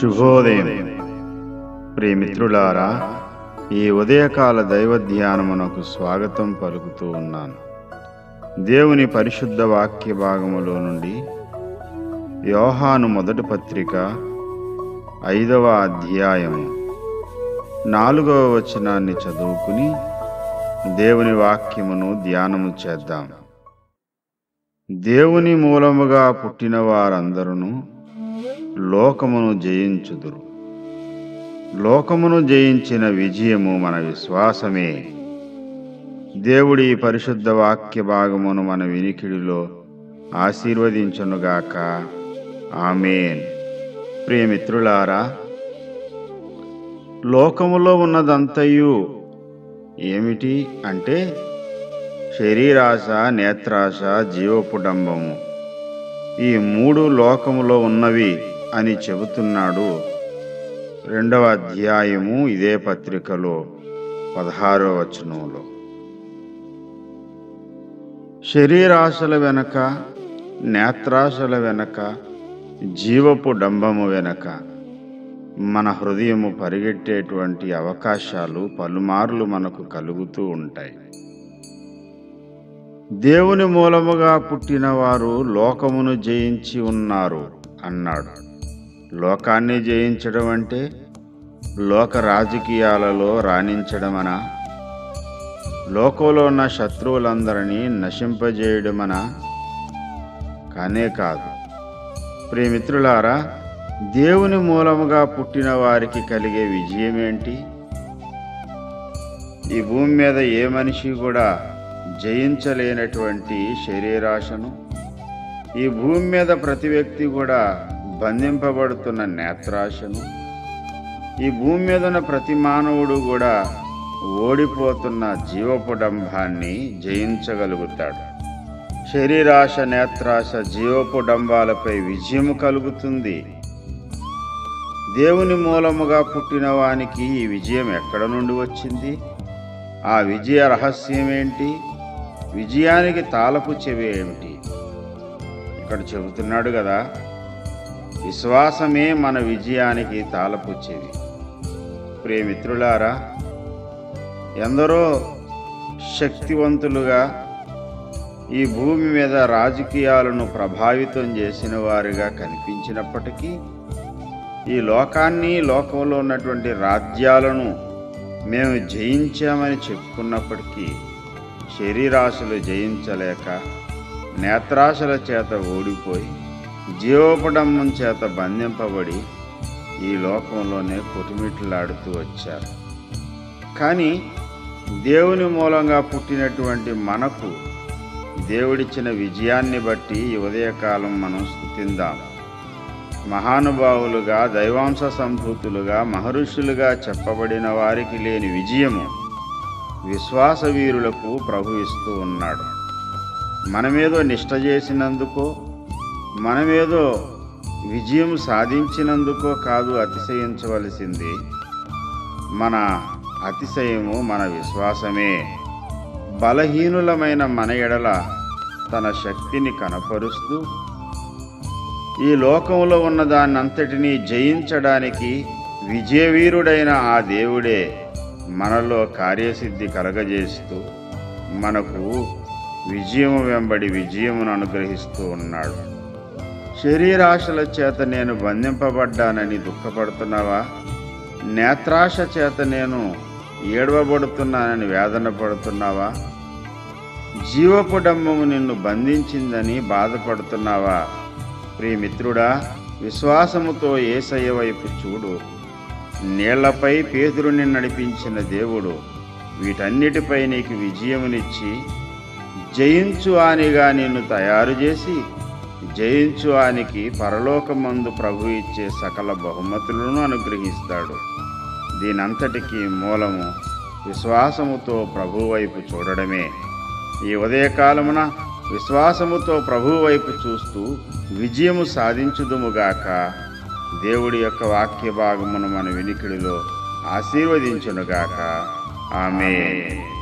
శుభోదయం ప్రియమిత్రులారా ఈ ఉదయకాల దైవ ధ్యానమునకు స్వాగతం పలుకుతూ ఉన్నాను దేవుని పరిశుద్ధ వాక్య భాగములో నుండి యోహాను మొదటి పత్రిక ఐదవ అధ్యాయము నాలుగవ వచనాన్ని చదువుకుని దేవుని వాక్యమును ధ్యానము చేద్దాం దేవుని మూలముగా పుట్టిన వారందరూ లోకమును జయించుదురు లోకమును జయించిన విజయము మన విశ్వాసమే దేవుడి ఈ పరిశుద్ధ వాక్య భాగమును మన వినికిడిలో ఆశీర్వదించునుగాక ఆమెన్ ప్రియమిత్రులారా లోకములో ఉన్నదంతయు ఏమిటి అంటే శరీరాశ నేత్రాశ జీవపుడంబము ఈ మూడు లోకములో ఉన్నవి అని చెబుతున్నాడు రెండవ అధ్యాయము ఇదే పత్రికలో పదహారో వచనంలో శరీరాశల వెనక నేత్రాశల వెనక జీవపు డంబము వెనక మన హృదయము పరిగెట్టేటువంటి అవకాశాలు పలుమార్లు మనకు కలుగుతూ ఉంటాయి దేవుని మూలముగా పుట్టిన వారు లోకమును జయించి ఉన్నారు అన్నాడు లోకాన్ని జయించడం అంటే లోక రాజకీయాలలో రాణించడమనా లోకంలో ఉన్న శత్రువులందరినీ నశింపజేయడమనా కానే కాదు ప్రియమిత్రులారా దేవుని మూలముగా పుట్టిన వారికి కలిగే విజయం ఏంటి ఈ భూమి మీద ఏ మనిషి కూడా జయించలేనటువంటి శరీరాశను ఈ భూమి మీద ప్రతి వ్యక్తి కూడా బంధింపబడుతున్న నేత్రాశను ఈ భూమి మీద ఉన్న ప్రతి మానవుడు కూడా ఓడిపోతున్న జీవపుడంబాన్ని జయించగలుగుతాడు శరీరాశ నేత్రాశ జీవపుడంబాలపై విజయము కలుగుతుంది దేవుని మూలముగా పుట్టిన వానికి ఈ విజయం ఎక్కడ నుండి వచ్చింది ఆ విజయ రహస్యం ఏంటి విజయానికి తాళపు చెవి ఏమిటి ఇక్కడ చెబుతున్నాడు కదా విశ్వాసమే మన విజయానికి తాళపు చెవి ప్రియమిత్రులారా ఎందరో శక్తివంతులుగా ఈ భూమి మీద రాజకీయాలను ప్రభావితం చేసిన వారిగా కనిపించినప్పటికీ ఈ లోకాన్ని లోకంలో ఉన్నటువంటి రాజ్యాలను మేము జయించామని చెప్పుకున్నప్పటికీ శరీరాశలు జయించలేక నేత్రాశల చేత ఓడిపోయి జీవోపడంబం చేత బంధింపబడి ఈ లోకంలోనే కొట్టుమిట్లాడుతూ వచ్చారు కానీ దేవుని మూలంగా పుట్టినటువంటి మనకు దేవుడిచ్చిన విజయాన్ని బట్టి ఈ ఉదయకాలం మనం స్థుతిందాం మహానుభావులుగా దైవాంశ సంభూతులుగా మహర్షులుగా చెప్పబడిన వారికి లేని విజయము విశ్వాస వీరులకు ప్రభు ఇస్తూ ఉన్నాడు మనమేదో నిష్ట చేసినందుకో మనమేదో విజయం సాధించినందుకో కాదు అతిశయించవలసింది మన అతిశయము మన విశ్వాసమే బలహీనులమైన మన ఎడల తన శక్తిని కనపరుస్తూ ఈ లోకంలో ఉన్న దాన్నంతటినీ జయించడానికి విజయవీరుడైన ఆ దేవుడే మనలో కార్యసిద్ధి కలగజేస్తూ మనకు విజయము వెంబడి విజయమును అనుగ్రహిస్తూ ఉన్నాడు శరీరాశల చేత నేను బంధింపబడ్డానని దుఃఖపడుతున్నావా నేత్రాశ చేత నేను ఏడవబడుతున్నానని వేదన పడుతున్నావా జీవపు డంబము నిన్ను బంధించిందని బాధపడుతున్నావా ప్రియమిత్రుడా విశ్వాసముతో ఏసయ్య వైపు చూడు నీళ్లపై పేదరుని నడిపించిన దేవుడు వీటన్నిటిపై నీకు విజయమునిచ్చి జయించు ఆనిగా నిన్ను తయారు చేసి జయించు ఆనికి పరలోకమందు ప్రభు ఇచ్చే సకల బహుమతులను అనుగ్రహిస్తాడు దీనంతటికీ మూలము విశ్వాసముతో ప్రభు వైపు చూడడమే ఈ ఉదయకాలమున విశ్వాసముతో ప్రభు వైపు చూస్తూ విజయము సాధించుదుముగాక దేవుడి యొక్క వాక్య భాగమును మన వినికిడిలో ఆశీర్వదించునుగాక ఆమె